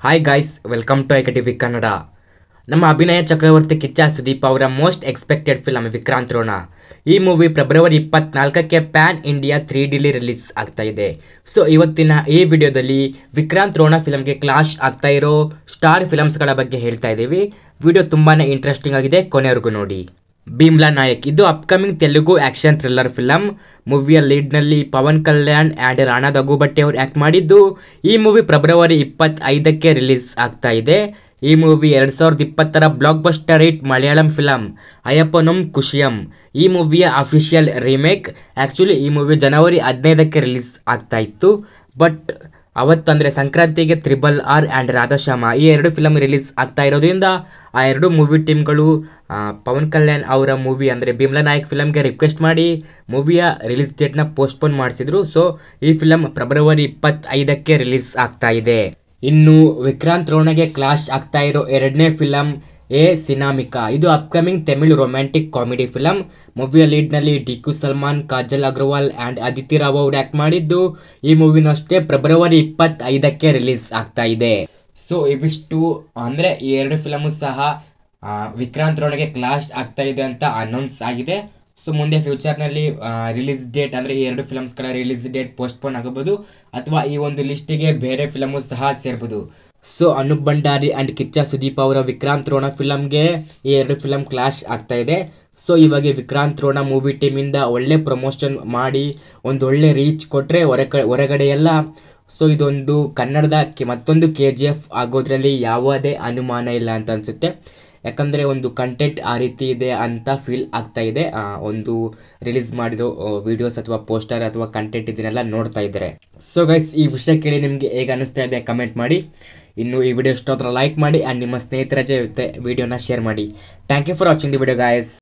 hi guys welcome to IKTV Kannada ನಮ್ಮ ಅಭಿನಯ ಚಕ್ರವರ್ತಿ ಕಿಚ್ಚ ಸುದೀಪ್ ಅವರ most expected film Vikrant Rona ಈ ಮೂವಿ ಫೆಬ್ರವರಿ ಇಪ್ಪತ್ನಾಲ್ಕಕ್ಕೆ ಪ್ಯಾನ್ ಇಂಡಿಯಾ ತ್ರೀ ಡಿಲಿ ರಿಲೀಸ್ ಆಗ್ತಾ ಇದೆ ಸೊ ಇವತ್ತಿನ ಈ ವಿಡಿಯೋದಲ್ಲಿ ವಿಕ್ರಾಂತ್ ರೋಣ ಫಿಲಮ್ಗೆ ಕ್ಲಾಶ್ ಆಗ್ತಾ ಇರೋ ಸ್ಟಾರ್ ಫಿಲಮ್ಸ್ಗಳ ಬಗ್ಗೆ ಹೇಳ್ತಾ ಇದ್ದೀವಿ ವಿಡಿಯೋ ತುಂಬಾನೇ ಇಂಟ್ರೆಸ್ಟಿಂಗ್ ಆಗಿದೆ ಕೊನೆವರೆಗೂ ನೋಡಿ ಭೀಮ್ಲಾ ನಾಯಕ್ ಇದು upcoming Telugu action thriller film ಮೂವಿಯ ಲೀಡ್ನಲ್ಲಿ ಪವನ್ ಕಲ್ಯಾಣ್ ಆ್ಯಂಡ್ ರಾಣಾ ದಗುಬಟ್ಟಿ ಅವರು ಆ್ಯಕ್ಟ್ ಮಾಡಿದ್ದು ಈ ಮೂವಿ ಫೆಬ್ರವರಿ ಇಪ್ಪತ್ತೈದಕ್ಕೆ ರಿಲೀಸ್ ಆಗ್ತಾ ಇದೆ ಈ ಮೂವಿ ಎರಡು ಸಾವಿರದ ಇಪ್ಪತ್ತರ blockbuster hit Malayalam film Ayyappanum Koshiyum ಈ ಮೂವಿಯ ಅಫಿಷಿಯಲ್ ರೀಮೇಕ್ ಆ್ಯಕ್ಚುಲಿ ಈ ಮೂವಿ ಜನವರಿ ಹದಿನೈದಕ್ಕೆ ರಿಲೀಸ್ ಆಗ್ತಾ ಇತ್ತು ಬಟ್ ಅವತ್ತಂದರೆ ಸಂಕ್ರಾಂತಿಗೆ ತ್ರಿಬಲ್ ಆರ್ ಆ್ಯಂಡ್ ರಾಧಾಶ್ಯಾಮ ಈ ಎರಡು ಫಿಲಮ್ ರಿಲೀಸ್ ಆಗ್ತಾ ಇರೋದ್ರಿಂದ ಆ ಎರಡು ಮೂವಿ ಟೀಮ್ಗಳು ಪವನ್ ಕಲ್ಯಾಣ್ ಅವರ ಮೂವಿ ಅಂದರೆ ಭೀಮ್ಲಾ ನಾಯಕ್ ಫಿಲಮ್ಗೆ ರಿಕ್ವೆಸ್ಟ್ ಮಾಡಿ ಮೂವಿಯ ರಿಲೀಸ್ ಡೇಟ್ನ ಪೋಸ್ಟ್ಪೋನ್ ಮಾಡಿಸಿದ್ರು ಸೊ ಈ ಫಿಲಮ್ ಫೆಬ್ರವರಿ ಇಪ್ಪತ್ತೈದಕ್ಕೆ ರಿಲೀಸ್ ಆಗ್ತಾ ಇದೆ ಇನ್ನು ವಿಕ್ರಾಂತ್ ರೋಣಗೆ ಕ್ಲಾಶ್ ಆಗ್ತಾ ಇರೋ ಎರಡನೇ ಫಿಲಮ್ ಎ ಸಿನಾಮಿಕಾ ಇದು upcoming Tamil romantic comedy film ಮೂವಿಯ ಲೀಡ್ನಲ್ಲಿ ಡಿಕು ಸಲ್ಮಾನ್ ಕಾಜಲ್ ಅಗ್ರವಾಲ್ ಆ್ಯಂಡ್ ಅದಿತಿ ರಾವ್ ಅವರು ಆ್ಯಕ್ಟ್ ಮಾಡಿದ್ದು ಈ ಮೂವಿನೂ ಅಷ್ಟೇ ಫೆಬ್ರವರಿ ಇಪ್ಪತ್ತೈದಕ್ಕೆ ರಿಲೀಸ್ ಆಗ್ತಾ ಇದೆ ಸೊ ಇವಿಷ್ಟು ಅಂದರೆ ಈ ಎರಡು ಫಿಲಮು ಸಹ ಆ, ವಿಕ್ರಾಂತ್ ರೋಣಗೆ ಕ್ಲಾಶ್ ಆಗ್ತಾ ಇದೆ ಅಂತ ಅನೌನ್ಸ್ ಆಗಿದೆ ಸೊ ಮುಂದೆ ಫ್ಯೂಚರ್ನಲ್ಲಿ ರಿಲೀಸ್ ಡೇಟ್ ಅಂದರೆ ಈ ಎರಡು ಫಿಲಮ್ಸ್ಗಳ ರಿಲೀಸ್ ಡೇಟ್ ಪೋಸ್ಟ್ಪೋನ್ ಆಗಬಹುದು ಅಥವಾ ಈ ಒಂದು ಲಿಸ್ಟಿಗೆ ಬೇರೆ ಫಿಲಮು ಸಹ ಸೇರ್ಬೋದು ಸೊ ಅನೂಪ್ ಭಂಡಾರಿ ಆ್ಯಂಡ್ ಕಿಚ್ಚ ಸುದೀಪ್ ಅವರ ವಿಕ್ರಾಂತ್ ರೋಣ ಫಿಲಮ್ಗೆ ಈ ಎರಡು ಫಿಲಮ್ ಕ್ಲಾಶ್ ಆಗ್ತಾ ಇದೆ ಸೊ ಇವಾಗ ವಿಕ್ರಾಂತ್ ರೋಣ ಮೂವಿ ಟೀಮಿಂದ ಒಳ್ಳೆ ಪ್ರಮೋಷನ್ ಮಾಡಿ ಒಂದು ಒಳ್ಳೆ ರೀಚ್ ಕೊಟ್ಟರೆ ಹೊರಗ ಹೊರಗಡೆ ಎಲ್ಲ ಸೊ ಇದೊಂದು ಕನ್ನಡದ ಕೆ- ಮತ್ತೊಂದು ಕೆ ಜಿ ಎಫ್ ಆಗೋದ್ರಲ್ಲಿ ಯಾವುದೇ ಅನುಮಾನ ಇಲ್ಲ ಅಂತ ಅನಿಸುತ್ತೆ ಯಾಕಂದರೆ ಒಂದು ಕಂಟೆಂಟ್ ಆ ರೀತಿ ಇದೆ ಅಂತ ಫೀಲ್ ಆಗ್ತಾ ಇದೆ ಆ, ಒಂದು ರಿಲೀಸ್ ಮಾಡಿರೋ ವಿಡಿಯೋಸ್ ಅಥವಾ ಪೋಸ್ಟರ್ ಅಥವಾ ಕಂಟೆಂಟ್ ಇದನ್ನೆಲ್ಲ ನೋಡ್ತಾ ಇದ್ದಾರೆ ಸೊ ಗೈಸ್ ಈ ವಿಷಯ ಕೇಳಿ ನಿಮಗೆ ಹೇಗೆ ಅನಿಸ್ತಾ ಇದೆ ಕಮೆಂಟ್ ಮಾಡಿ ಇನ್ನು ಈ ವಿಡಿಯೋ ಇಷ್ಟ ಲೈಕ್ ಮಾಡಿ ಆ್ಯಂಡ್ ನಿಮ್ಮ ಸ್ನೇಹಿತರ ಜೊತೆ ವಿಡಿಯೋನ ಶೇರ್ ಮಾಡಿ thank you for watching the video guys